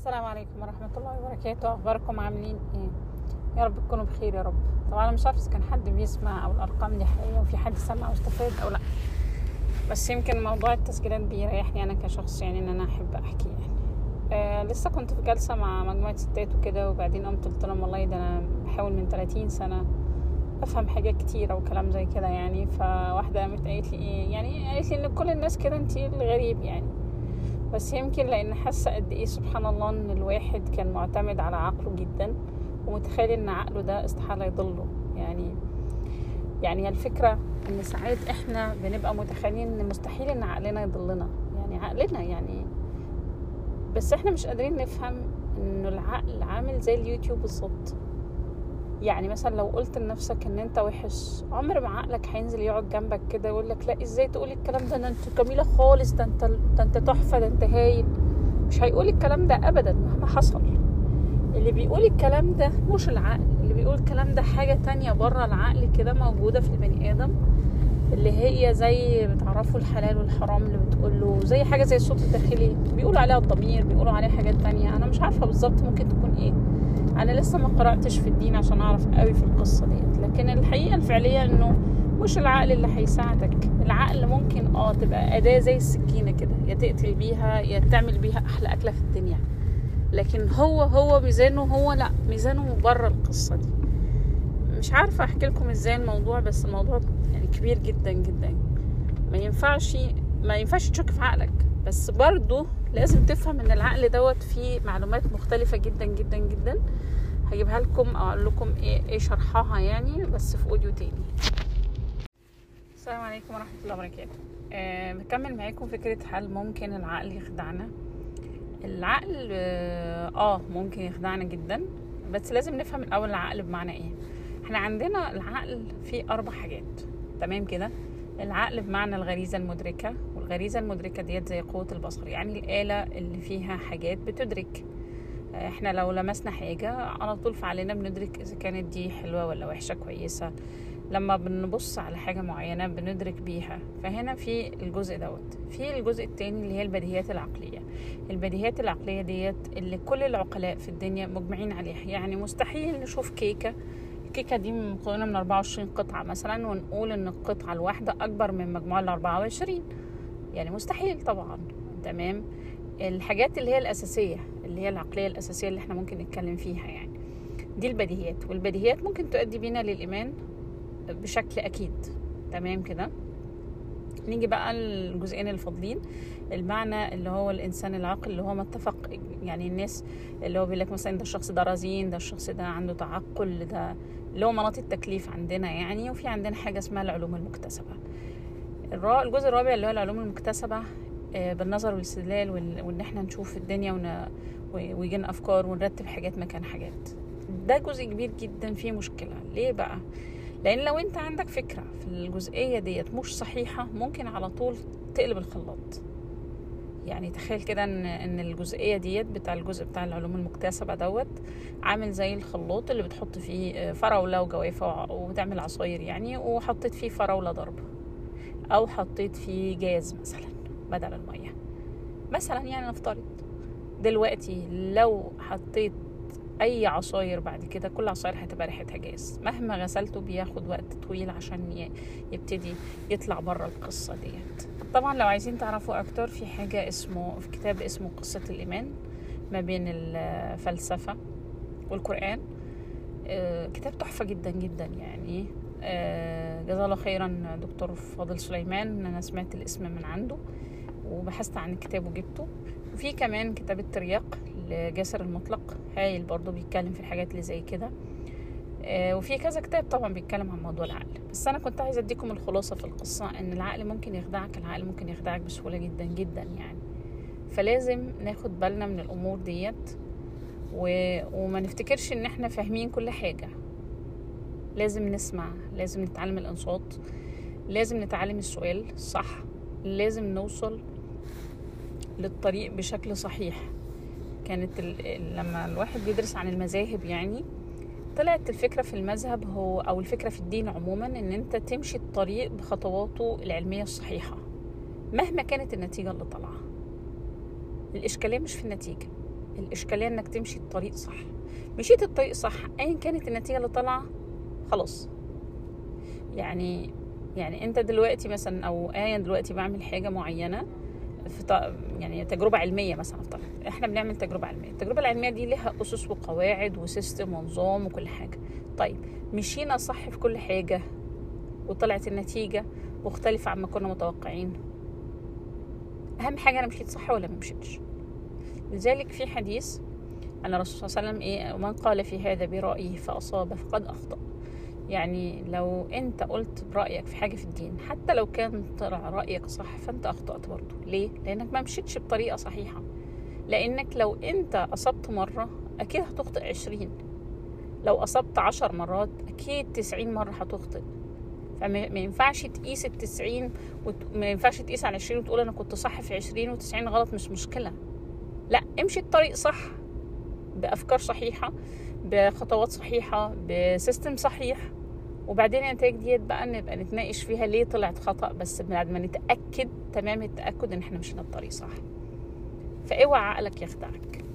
السلام عليكم ورحمة الله وبركاته أخباركم عاملين إيه؟ يا رب تكونوا بخير يا رب طبعا أنا مش عارفة إذا كان حد بيسمع أو الأرقام دي حقيقية وفي حد سمع واستفاد أو لأ بس يمكن موضوع التسجيلات بيريحني أنا كشخص يعني إن أنا أحب أحكي يعني آه لسه كنت في جلسة مع مجموعة ستات وكده وبعدين قمت قلت لهم والله ده أنا بحاول من 30 سنة افهم حاجات كتيرة وكلام زي كده يعني فواحدة قامت قالت لي ايه يعني قالت لي ان كل الناس كده انتي الغريب يعني بس يمكن لان حاسة قد ايه سبحان الله ان الواحد كان معتمد على عقله جدا ومتخيل ان عقله ده استحالة يضله يعني يعني الفكرة ان ساعات احنا بنبقى متخيلين ان مستحيل ان عقلنا يضلنا يعني عقلنا يعني بس احنا مش قادرين نفهم انه العقل عامل زي اليوتيوب بالظبط يعني مثلا لو قلت لنفسك ان انت وحش عمر ما عقلك هينزل يقعد جنبك كده يقول لك لا ازاي تقولي الكلام ده ده انت جميله خالص ده انت ده انت تحفه ده انت هايل مش هيقول الكلام ده ابدا مهما حصل اللي بيقول الكلام ده مش العقل اللي بيقول الكلام ده حاجه تانية بره العقل كده موجوده في البني ادم اللي هي زي بتعرفوا الحلال والحرام اللي بتقوله زي حاجه زي الصوت الداخلي بيقولوا عليها الضمير بيقولوا عليها حاجات تانية انا مش عارفه بالظبط ممكن تكون ايه انا لسه ما قراتش في الدين عشان اعرف قوي في القصه ديت لكن الحقيقه الفعليه انه مش العقل اللي هيساعدك العقل ممكن اه تبقى اداه زي السكينه كده يا تقتل بيها يا تعمل بيها احلى اكله في الدنيا لكن هو هو ميزانه هو لا ميزانه بره القصه دي مش عارفه احكي لكم ازاي الموضوع بس الموضوع يعني كبير جدا جدا ما ينفعش ما ينفعش تشك في عقلك بس برضو لازم تفهم ان العقل دوت فيه معلومات مختلفة جدا جدا جدا هجيبها لكم او اقول لكم ايه, إيه شرحها يعني بس في اوديو تاني السلام عليكم ورحمة الله وبركاته أه بكمل معاكم فكرة هل ممكن العقل يخدعنا العقل اه آه، ممكن يخدعنا جدا بس لازم نفهم الاول العقل بمعنى ايه احنا عندنا العقل فيه اربع حاجات تمام كده العقل بمعنى الغريزة المدركة والغريزة المدركة ديت زي قوة البصر يعني الآلة اللي فيها حاجات بتدرك احنا لو لمسنا حاجة على طول في عقلنا بندرك إذا كانت دي حلوة ولا وحشة كويسة لما بنبص على حاجة معينة بندرك بيها فهنا في الجزء دوت في الجزء التاني اللي هي البديهيات العقلية البديهيات العقلية ديت اللي كل العقلاء في الدنيا مجمعين عليها يعني مستحيل نشوف كيكة الكيكة دي مكونة من 24 قطعة مثلا ونقول ان القطعة الواحدة اكبر من مجموع ال 24 يعني مستحيل طبعا تمام الحاجات اللي هي الاساسية اللي هي العقلية الاساسية اللي احنا ممكن نتكلم فيها يعني دي البديهيات والبديهيات ممكن تؤدي بينا للايمان بشكل اكيد تمام كده نيجي بقى الجزئين الفاضلين المعنى اللي هو الانسان العاقل اللي هو متفق يعني الناس اللي هو بيقول لك مثلا ده الشخص ده رزين ده الشخص ده عنده تعقل ده اللي هو مناط التكليف عندنا يعني وفي عندنا حاجه اسمها العلوم المكتسبه الجزء الرابع اللي هو العلوم المكتسبه بالنظر والاستدلال وان احنا نشوف الدنيا ون... ويجينا افكار ونرتب حاجات مكان حاجات ده جزء كبير جدا فيه مشكله ليه بقى لان لو انت عندك فكره في الجزئيه ديت مش صحيحه ممكن على طول تقلب الخلاط يعني تخيل كده ان ان الجزئيه ديت بتاع الجزء بتاع العلوم المكتسبه دوت عامل زي الخلاط اللي بتحط فيه فراوله وجوافه وتعمل عصاير يعني وحطيت فيه فراوله ضرب او حطيت فيه جاز مثلا بدل الميه مثلا يعني نفترض دلوقتي لو حطيت اي عصاير بعد كده كل عصاير هتبقى ريحتها جاز مهما غسلته بياخد وقت طويل عشان يبتدي يطلع بره القصه ديت طبعا لو عايزين تعرفوا اكتر في حاجه اسمه في كتاب اسمه قصه الايمان ما بين الفلسفه والقران كتاب تحفه جدا جدا يعني جزاه الله خيرا دكتور فاضل سليمان انا سمعت الاسم من عنده وبحثت عن الكتاب وجبته وفي كمان كتاب الترياق لجاسر المطلق هايل برضو بيتكلم في الحاجات اللي زي كده آه وفي كذا كتاب طبعا بيتكلم عن موضوع العقل بس انا كنت عايزه اديكم الخلاصه في القصه ان العقل ممكن يخدعك العقل ممكن يخدعك بسهوله جدا جدا يعني فلازم ناخد بالنا من الامور ديت و... وما نفتكرش ان احنا فاهمين كل حاجه لازم نسمع لازم نتعلم الانصات لازم نتعلم السؤال صح لازم نوصل للطريق بشكل صحيح كانت ال... لما الواحد بيدرس عن المذاهب يعني طلعت الفكرة في المذهب هو أو الفكرة في الدين عموما إن أنت تمشي الطريق بخطواته العلمية الصحيحة مهما كانت النتيجة اللي طالعة الإشكالية مش في النتيجة الاشكاليه انك تمشي الطريق صح مشيت الطريق صح ايا كانت النتيجه اللي طالعه خلاص يعني يعني انت دلوقتي مثلا او انا دلوقتي بعمل حاجه معينه في ط- يعني تجربه علميه مثلا افترض احنا بنعمل تجربه علميه التجربه العلميه دي لها اسس وقواعد وسيستم ونظام وكل حاجه طيب مشينا صح في كل حاجه وطلعت النتيجه مختلفه عما كنا متوقعين اهم حاجه انا مشيت صح ولا ما مشيتش لذلك في حديث أن الرسول صلى الله عليه وسلم إيه من قال في هذا برأيه فأصاب فقد أخطأ يعني لو أنت قلت برأيك في حاجة في الدين حتى لو كان طلع رأيك صح فأنت أخطأت برضه ليه؟ لأنك ما مشيتش بطريقة صحيحة لأنك لو أنت أصبت مرة أكيد هتخطئ عشرين لو أصبت عشر مرات أكيد تسعين مرة هتخطئ فما ما ينفعش تقيس التسعين وما ينفعش تقيس على عشرين وتقول أنا كنت صح في عشرين وتسعين غلط مش مشكلة لا امشي الطريق صح بافكار صحيحه بخطوات صحيحه بسيستم صحيح وبعدين النتائج ديت بقى نبقى نتناقش فيها ليه طلعت خطا بس بعد ما نتاكد تمام التاكد ان احنا مشينا الطريق صح فاوعى عقلك يخدعك